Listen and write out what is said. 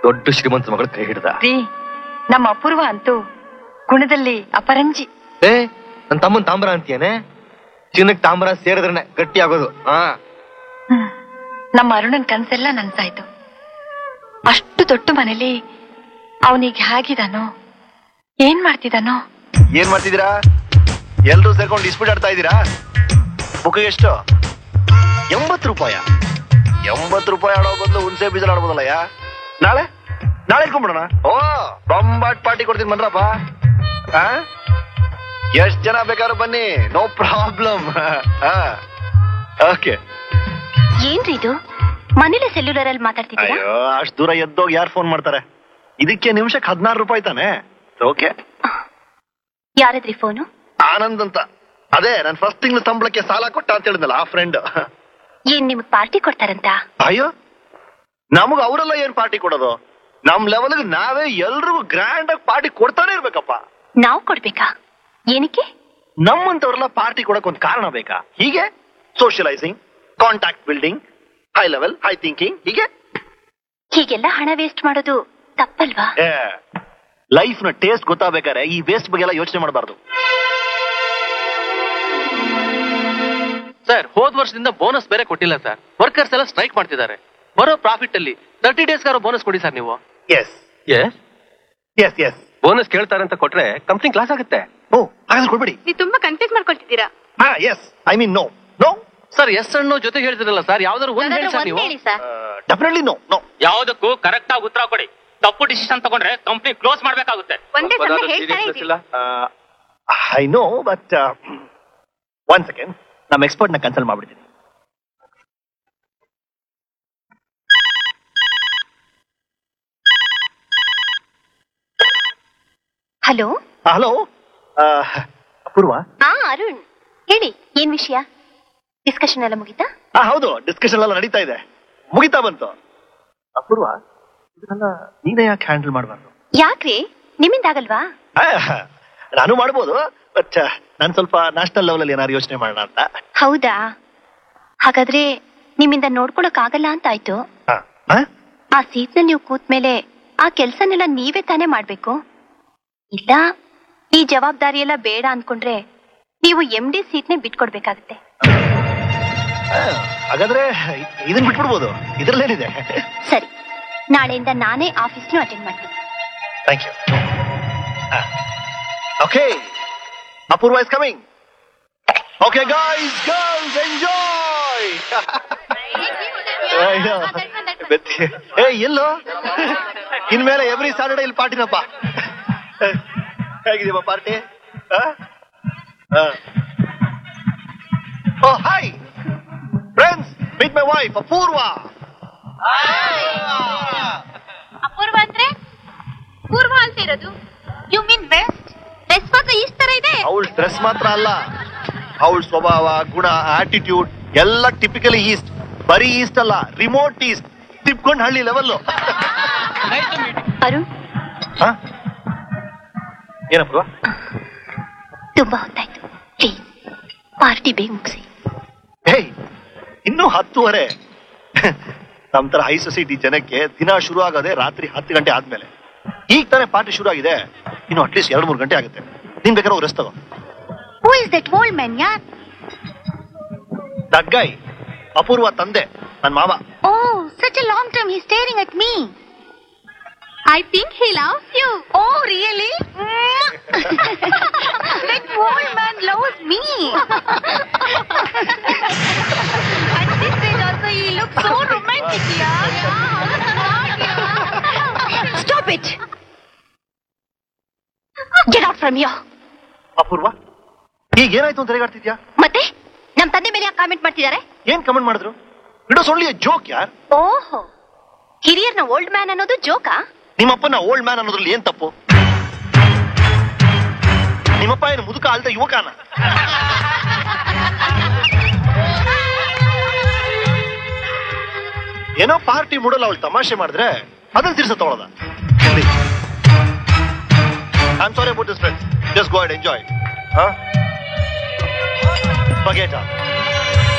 ದೊಡ್ಡ ಶ್ರೀಮಂತ ಮಗಳ ಕೈ ಹಿಡ್ದ ರೀ ನಮ್ಮ ಅಪೂರ್ವ ಅಂತೂ ಗುಣದಲ್ಲಿ ಅಪರಂಜಿ ಏ ನನ್ ತಮ್ಮನ್ ತಾಮ್ರ ಅಂತೀಯನೆ ಚಿನ್ನಕ್ ತಾಮ್ರ ಸೇರಿದ್ರೆ ಗಟ್ಟಿ ಆಗೋದು ಹಾ ಹ್ಮ್. ನಮ್ಮ ಅರುಣನ್ ಕನ್ಸೆಲ್ಲ ನನ್ಸಾಯ್ತು ಅಷ್ಟು ದೊಡ್ಡ ಮನೇಲಿ ಅವನಿಗೆ ಹೇಗಿದಾನೋ ಏನ್ ಮಾಡ್ತಿದಾನೋ ಏನ್ ಮಾಡ್ತಿದ್ದೀರಾ ಎಲ್ರು ಸೇರ್ಕೊಂಡು ಡಿಸ್ಪ್ಯೂಟ್ ಆಡ್ತಾ ಇದ್ದೀರಾ ಬುಕ್ ಎಷ್ಟು ಎಂಬತ್ತು ರೂಪಾಯ ಎಂಬತ್ತು ರೂಪಾಯಿ ಆಡೋ ಬದಲು ಹುಣಸೆ ಬೀಜ ಆಡ್ಬೋದಲ್ಲ ಯಾ ನಾಳೆ ನಾಳೆ ಇಟ್ಕೊಂಡ್ಬಿಡೋಣ ಓ ಬೊಂಬಾಟ್ ಪಾರ್ಟಿ ಕೊಡ್ತೀನಿ ಬನ್ರಪ್ಪ ಎಷ್ಟ್ ಜನ ಬೇಕಾದ್ರೂ ಬನ್ನಿ ನೋ ಪ್ರಾಬ್ಲಮ್ ಓಕೆ ಏನ್ರಿ ಇದು ಮನೇಲಿ ಸೆಲ್ಯುಲರ್ ಅಲ್ಲಿ ಮಾತಾಡ್ತಿದ್ದೀರಾ ಅಯ್ಯೋ ಅಷ್ಟ್ ದೂರ ಎದ್ದೋಗಿ ಯಾರು ಫೋನ್ ಮಾಡ್ತಾರೆ ಇದಕ್ಕೆ ನಿಮಿಷಕ್ಕೆ ಹದಿನಾರು ರೂಪಾಯಿ ತಾನೆ ಓಕೆ ಯಾರದ್ರಿ ಫೋನು ಆನಂದ್ ಅಂತ ಅದೇ ನನ್ ಫಸ್ಟ್ ತಿಂಗಳು ಸಂಬಳಕ್ಕೆ ಸಾಲ ಕೊಟ್ಟ ಅಂತ ಹೇಳಿದ್ನಲ್ಲ ಆ ಫ್ರೆಂಡ್ ಏನ್ ನಿಮ್ಗ್ ಪಾರ್ಟಿ ಕೊಡ್ತಾರಂತ ಅಯ್ಯೋ ನಮಗ್ ಅವರೆಲ್ಲ ಏನ್ ಪಾರ್ಟಿ ಕೊಡೋದು ನಮ್ ಲೆವೆಲ್ಗೆ ನಾವೇ ಎಲ್ರಿಗೂ ಗ್ರ್ಯಾಂಡ್ ಆಗಿ ಪಾರ್ಟಿ ಕೊಡ್ತಾನೆ ಇರ್ಬೇಕಪ್ಪ ನಾವ್ ಕೊಡ್ಬೇಕಾ ಏನಕ್ಕೆ ನಮ್ಮಂತವ್ರೆಲ್ಲ ಪಾರ್ಟಿ ಕೊಡಕ್ ಒಂದ್ ಕಾರಣ ಬೇಕಾ ಹೀಗೆ socialising contact building high level high thinking ಹೀಗೆ ಹೀಗೆಲ್ಲ ಹಣ ವೇಸ್ಟ್ ಮಾಡೋದು ತಪ್ಪಲ್ವಾ ಲೈಫ್ ನ ಟೇಸ್ಟ್ ಗೊತ್ತಾಗ್ಬೇಕಾದ್ರೆ ಈ ವೇಸ್ಟ್ ಬಗ್ಗೆ ಎಲ್ಲ ಯೋಚನೆ ಮಾಡಬಾರ್ದು ಸರ್ ಹೋದ್ ವರ್ಷದಿಂದ ಬೋನಸ್ ಬೇರೆ ಕೊಟ್ಟಿಲ್ಲ ಸರ್ ವರ್ಕರ್ಸ್ ಎಲ್ಲ ಸ್ಟ್ರೈಕ್ ಮಾಡ್ತಿದ್ದಾರೆ ಬರೋ ಪ್ರಾಫಿಟ್ ಅಲ್ಲಿ ತರ್ಟಿ ಡೇಸ್ ಬೋನಸ್ ಕೊಡಿ ಸರ್ ನೀವು yes yes yes yes bonus ಕೇಳ್ತಾರೆ ಅಂತ ಕೊಟ್ರೆ ಕಂಪ್ನಿ ಕ್ಲಾಸ್ ಆಗುತ್ತೆ ಓ ಹಾಗಾದ್ರೆ ಕೊಡ್ಬೇಡಿ ನೀವು ತುಂಬಾ ಕನ್ಫ್ಯೂಸ್ ಮಾಡ್ಕೊಳ್ತಿದ್ದೀರಾ ಹಾ yes I mean no no sir yes ಅಣ್ಣು ಜೊತೆ ಹೇಳ್ತಿರಲ್ಲ ಸರ್ ಯಾವ್ದಾದ್ರು ಒಂದ್ ಹೇಳಿ ಸರ್ ನೀವು ಸರ್ ಡೆಫಿನೆಟ್ಲಿ ನೋ ನೋ ಯಾವುದಕ್ಕೂ ಕರೆಕ್ಟ್ ಆಗಿ ಉತ್ತರ ಕೊಡಿ ತಪ್ಪು ಡಿಸಿಷನ್ ತಗೊಂಡ್ರೆ ಕಂಪ್ನಿ ಕ್ಲೋಸ್ ಮಾಡ್ಬೇಕಾಗುತ್ತೆ ಒಂದೇ ಸಲ ಹೇಳ್ತಾನೆ ಇದೀವಿ I know but one second ನಮ್ಮ ಎಕ್ಸ್ಪರ್ಟ್ ನ ಕನ್ಸಲ್ಟ್ ಮಾಡ್ಬಿಡ್ತೀನಿ ಹಲೋ ಹಲೋ ಅಪೂರ್ವ ಹಾ ಅರುಣ್ ಹೇಳಿ ಏನ್ ವಿಷಯ ಡಿಸ್ಕಷನ್ ಎಲ್ಲ ಮುಗಿತಾ ಹಾ ಹೌದು ಡಿಸ್ಕಷನ್ ಎಲ್ಲ ನಡೀತಾ ಇದೆ ಮುಗಿತಾ ಬಂತು ಅಪೂರ್ವ ಇದನ್ನೆಲ್ಲ ನೀನೇ ಯಾಕೆ ಹ್ಯಾಂಡಲ್ ಮಾಡಬಾರ್ದು ಯಾಕ್ರಿ ನಿಮ್ಮಿಂದ ಆಗಲ್ವಾ ನಾನು ಮಾಡ್ಬೋದು ಬಟ್ ನಾನು ಸ್ವಲ್ಪ ನ್ಯಾಷನಲ್ ಲೆವೆಲ್ ಅಲ್ಲಿ ಏನಾದ್ರು ಯೋಚನೆ ಮಾಡೋಣ ಅಂತ ಹೌದಾ ಹಾಗಾದ್ರೆ ನಿಮ್ಮಿಂದ ನೋಡ್ಕೊಳಕ್ ಆಗಲ್ಲ ಅಂತ ಆಯ್ತು ಹಾ, ಹಾ? ಆ ಸೀಟ್ನ ನೀವು ಕೂತ್ಮೇಲೆ ಆ ಕೆಲ್ಸನೆಲ್ಲ ನೀವೇ ತಾನೇ ಮಾಡ್ಬೇಕು ಇಲ್ಲ ಈ ಜವಾಬ್ದಾರಿ ಎಲ್ಲ ಬೇಡ ಅನ್ಕೊಂಡ್ರೆ ನೀವು ಎಂ ಡಿ ಸೀಟ್ನೇ ಬಿಟ್ಕೊಡ್ಬೇಕಾಗತ್ತೆ ಆ, ಹಾಗಾದ್ರೆ ಇದನ್ ಬಿಟ್ಬಿಡ್ಬೋದು ಇದ್ರಲ್ಲೇನಿದೆ ಸರಿ ನಾಳೆಯಿಂದ ನಾನೇ ಆಫೀಸ್ನು ಅಟೆಂಡ್ ಮಾಡ್ತೀನಿ thank you okay Apoorva is coming okay guys girls enjoy ಏ ಎಲ್ಲೋ ಇನ್ಮೇಲೆ ಎವ್ರಿ ಸ್ಯಾಟರ್ಡೆ ಇಲ್ಲಿ ಪಾರ್ಟಿನಪ್ಪ ಹೇಗಿದೀಪ party oh hi friends meet my wife Apoorva Apoorva ಅಂದ್ರೆ ಪೂರ್ವ ಅಂತ ಇರೋದು ಯು ಮೀನ್ ವೆಸ್ಟ್ ವೆಸ್ಟ್ ಮಾತ್ರ ಇಷ್ಟ ತರ ಇದೆ ಅವಳ ಡ್ರೆಸ್ ಮಾತ್ರ ಅಲ್ಲ ಅವಳ ಸ್ವಭಾವ ಗುಣ ಆಟಿಟ್ಯೂಡ್ ಎಲ್ಲ ಟಿಪಿಕಲಿ ಈಸ್ಟ್ ಬರೀ ಈಸ್ಟ್ ಅಲ್ಲ ರಿಮೋಟ್ ಈಸ್ಟ್ ತಿಪ್ಕೊಂಡ್ ಹಳ್ಳಿ ಲೆವೆಲ್ ಅರುಣ್ ಏನಪ್ಪ ತುಂಬಾ ಹೊತ್ತಾಯ್ತು ಪ್ಲೀಸ್ ಪಾರ್ಟಿ ಬೇಗ ಮುಗಿಸಿ ಹೇಯ್ ಇನ್ನೂ ಹತ್ತುವರೆ ನಮ್ ತರ ಹೈ ಸೊಸೈಟಿ ಜನಕ್ಕೆ ದಿನ ಶುರು ಆಗೋದೇ ರಾತ್ರಿ ಹತ್ತು ಗಂಟೆ ಆದ್ಮೇಲೆ ಈಗ ತಾನೇ ಪಾರ್ಟಿ ಶುರು ಆಗಿದೆ ಇನ್ನು ಅಟ್ಲೀಸ್ಟ್ ಎರಡು ಮೂರು ಗಂಟೆ ಆಗುತ್ತೆ ನೀನ್ ಬೇಕಾದ್ರೆ ರೆಸ್ಟ್ ತಗೋ who is that old man ಯಾರ್ ದಟ್ ಗೈ ಅಪೂರ್ವ ತಂದೆ ನನ್ ಮಾವ oh such a long term he staring at me I think he loves you oh really that old man loves me At this age also he looks so romantic, yeah. Stop it! Get out from here. Apoorva ಈಗ ಏನಾಯ್ತು ಅಂತ ರೇಗಾಡ್ತಿದ್ಯಾ ಮತ್ತೆ ನಮ್ ತಂದೆ ಮೇಲೆ ಯಾಕೆ comment ಮಾಡ್ತಿದ್ದಾರೆ ಏನ್ ಕಮೆಂಟ್ ಮಾಡಿದ್ರು ಇಟ್ ವಾಸ್ ಓನ್ಲಿ ಜೋಕ್ ಯಾರ್ ಓಹೋ ಹಿರಿಯರ್ನ ಓಲ್ಡ್ ಮ್ಯಾನ್ ಅನ್ನೋದು ಜೋಕಾ ನಿಮ್ಮಪ್ಪನ ಓಲ್ಡ್ ಮ್ಯಾನ್ ಅನ್ನೋದ್ರಲ್ಲಿ ಏನ್ ತಪ್ಪು ನಿಮ್ಮಪ್ಪ ಏನು ಮುದುಕ ಅಲ್ದ ಯುವಕನ ಏನೋ ಪಾರ್ಟಿ ಮೂಡಲ್ಲ ಅವಳು ತಮಾಷೆ ಮಾಡಿದ್ರೆ ಅದನ್ನ ತಿರ್ಸ ತಗೊಳದ I am sorry about this friends just go and enjoy Forget her.